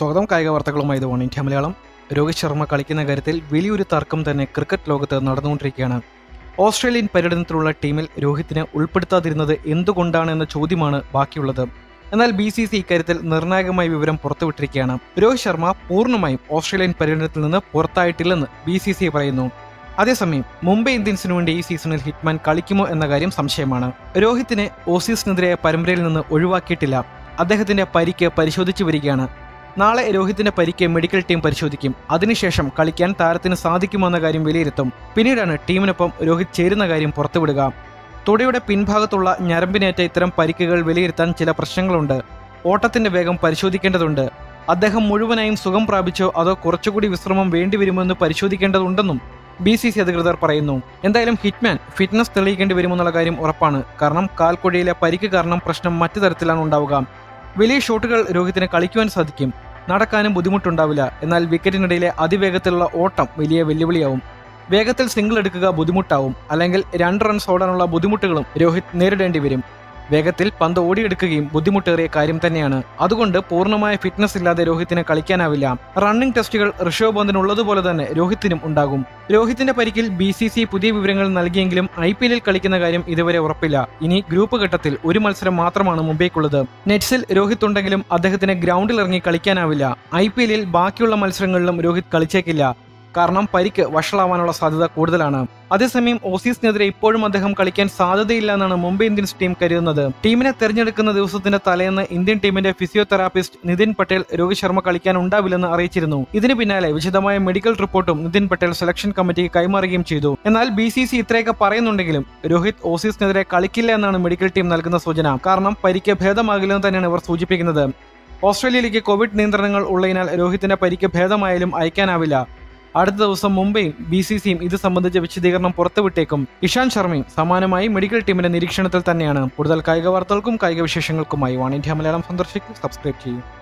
സ്വാഗതം കായിക വാർത്തകളുമായി ഇത് വൺ ഇന്ത്യ മലയാളം രോഹിത് ശർമ്മ കളിക്കുന്ന കാര്യത്തിൽ വലിയൊരു തർക്കം തന്നെ ക്രിക്കറ്റ് ലോകത്ത് നടന്നുകൊണ്ടിരിക്കുകയാണ് ഓസ്ട്രേലിയൻ പര്യടനത്തിലുള്ള ടീമിൽ രോഹിത്തിനെ ഉൾപ്പെടുത്താതിരുന്നത് എന്തുകൊണ്ടാണ് എന്ന ചോദ്യമാണ് ബാക്കിയുള്ളത് എന്നാൽ ബി സി സി ഇക്കാര്യത്തിൽ നിർണായകമായ വിവരം പുറത്തുവിട്ടിരിക്കുകയാണ് രോഹിത് ശർമ്മ പൂർണ്ണമായും ഓസ്ട്രേലിയൻ പര്യടനത്തിൽ നിന്ന് പുറത്തായിട്ടില്ലെന്ന് ബി സി സി പറയുന്നു അതേസമയം മുംബൈ ഇന്ത്യൻസിനു വേണ്ടി ഈ സീസണിൽ ഹിറ്റ്മാൻ കളിക്കുമോ എന്ന കാര്യം സംശയമാണ് രോഹിത്തിനെ ഓസീസിനെതിരായ പരമ്പരയിൽ നിന്ന് ഒഴിവാക്കിയിട്ടില്ല അദ്ദേഹത്തിന്റെ പരിക്ക് പരിശോധിച്ചു വരികയാണ് നാളെ രോഹിത്തിന്റെ പരിക്ക് മെഡിക്കൽ ടീം പരിശോധിക്കും അതിനുശേഷം കളിക്കാൻ താരത്തിന് സാധിക്കുമോ എന്ന കാര്യം വിലയിരുത്തും പിന്നീടാണ് ടീമിനൊപ്പം രോഹിത് ചേരുന്ന കാര്യം പുറത്തുവിടുക തുടയുടെ പിൻഭാഗത്തുള്ള ഞരമ്പിനേറ്റ ഇത്തരം പരിക്കുകൾ വിലയിരുത്താൻ ചില പ്രശ്നങ്ങളുണ്ട് ഓട്ടത്തിന്റെ വേഗം പരിശോധിക്കേണ്ടതുണ്ട് അദ്ദേഹം മുഴുവനായും സുഖം പ്രാപിച്ചോ അതോ കുറച്ചുകൂടി വിശ്രമം വേണ്ടിവരുമെന്ന് പരിശോധിക്കേണ്ടതുണ്ടെന്നും ബി സി സി അധികൃതർ പറയുന്നു എന്തായാലും ഹിറ്റ്മാൻ ഫിറ്റ്നസ് തെളിയിക്കേണ്ടി വരുമെന്നുള്ള കാര്യം ഉറപ്പാണ് കാരണം കാൽക്കൊടിയിലെ പരിക്ക് കാരണം പ്രശ്നം മറ്റു തരത്തിലാണ് ഉണ്ടാവുക വലിയ ഷോട്ടുകൾ രോഹിത്തിന് കളിക്കുവാൻ സാധിക്കും നടക്കാനും ബുദ്ധിമുട്ടുണ്ടാവില്ല എന്നാൽ വിക്കറ്റിനിടയിലെ അതിവേഗത്തിലുള്ള ഓട്ടം വലിയ വെല്ലുവിളിയാവും വേഗത്തിൽ സിംഗിൾ എടുക്കുക ബുദ്ധിമുട്ടാവും അല്ലെങ്കിൽ രണ്ട് റൺസ് ഓടാനുള്ള ബുദ്ധിമുട്ടുകളും രോഹിത് നേരിടേണ്ടി വരും വേഗത്തിൽ പന്ത് ഓടിയെടുക്കുകയും ബുദ്ധിമുട്ടേറിയ കാര്യം തന്നെയാണ് അതുകൊണ്ട് പൂർണ്ണമായ ഫിറ്റ്നസ് ഇല്ലാതെ രോഹിത്തിന് കളിക്കാനാവില്ല റണ്ണിംഗ് ടെസ്റ്റുകൾ ഋഷഭ് പന്തിനുള്ളതുപോലെ തന്നെ രോഹിത്തിനും ഉണ്ടാകും രോഹിത്തിന്റെ പരിക്കിൽ ബി സി സി പുതിയ വിവരങ്ങൾ നൽകിയെങ്കിലും ഐ പി എല്ലിൽ കളിക്കുന്ന കാര്യം ഇതുവരെ ഉറപ്പില്ല ഇനി ഗ്രൂപ്പ് ഘട്ടത്തിൽ ഒരു മത്സരം മാത്രമാണ് മുംബൈക്കുള്ളത് നെറ്റ്സിൽ രോഹിത് ഉണ്ടെങ്കിലും അദ്ദേഹത്തിന് ഗ്രൗണ്ടിൽ ഇറങ്ങി കളിക്കാനാവില്ല ഐ പി എല്ലിൽ ബാക്കിയുള്ള മത്സരങ്ങളിലും രോഹിത് കളിച്ചേക്കില്ല കാരണം പരിക്ക് വഷളാവാനുള്ള സാധ്യത കൂടുതലാണ് അതേസമയം ഓസീസിനെതിരെ ഇപ്പോഴും അദ്ദേഹം കളിക്കാൻ സാധ്യതയില്ല എന്നാണ് മുംബൈ ഇന്ത്യൻസ് ടീം കരുതുന്നത് ടീമിനെ തെരഞ്ഞെടുക്കുന്ന ദിവസത്തിന്റെ തലേന്ന് ഇന്ത്യൻ ടീമിന്റെ ഫിസിയോതെറാപ്പിസ്റ്റ് നിതിൻ പട്ടേൽ രോഹിത് ശർമ്മ കളിക്കാൻ ഉണ്ടാവില്ലെന്ന് അറിയിച്ചിരുന്നു ഇതിന് പിന്നാലെ വിശദമായ മെഡിക്കൽ റിപ്പോർട്ടും നിതിൻ പട്ടേൽ സെലക്ഷൻ കമ്മിറ്റിക്ക് കൈമാറുകയും ചെയ്തു എന്നാൽ ബി സി സി ഇത്രയൊക്കെ പറയുന്നുണ്ടെങ്കിലും രോഹിത് ഓസീസിനെതിരെ കളിക്കില്ല എന്നാണ് മെഡിക്കൽ ടീം നൽകുന്ന സൂചന കാരണം പരിക്ക് ഭേദമാകില്ലെന്ന് തന്നെയാണ് ഇവർ സൂചിപ്പിക്കുന്നത് ഓസ്ട്രേലിയയിലേക്ക് കോവിഡ് നിയന്ത്രണങ്ങൾ ഉള്ളതിനാൽ രോഹിത്തിന്റെ പരിക്ക് ഭേദമായാലും അയക്കാനാവില്ല അടുത്ത ദിവസം മുംബൈയും ബി സി സിയും ഇത് സംബന്ധിച്ച വിശദീകരണം പുറത്തുവിട്ടേക്കും ഇഷാന്ത് ശർമ്മയും സമാനമായി മെഡിക്കൽ ടീമിന്റെ നിരീക്ഷണത്തിൽ തന്നെയാണ് കൂടുതൽ കായിക വാർത്തകൾക്കും കായിക വിശേഷങ്ങൾക്കുമായി വൺ ഇന്ത്യ മലയാളം സന്ദർശിക്കും സബ്സ്ക്രൈബ് ചെയ്യും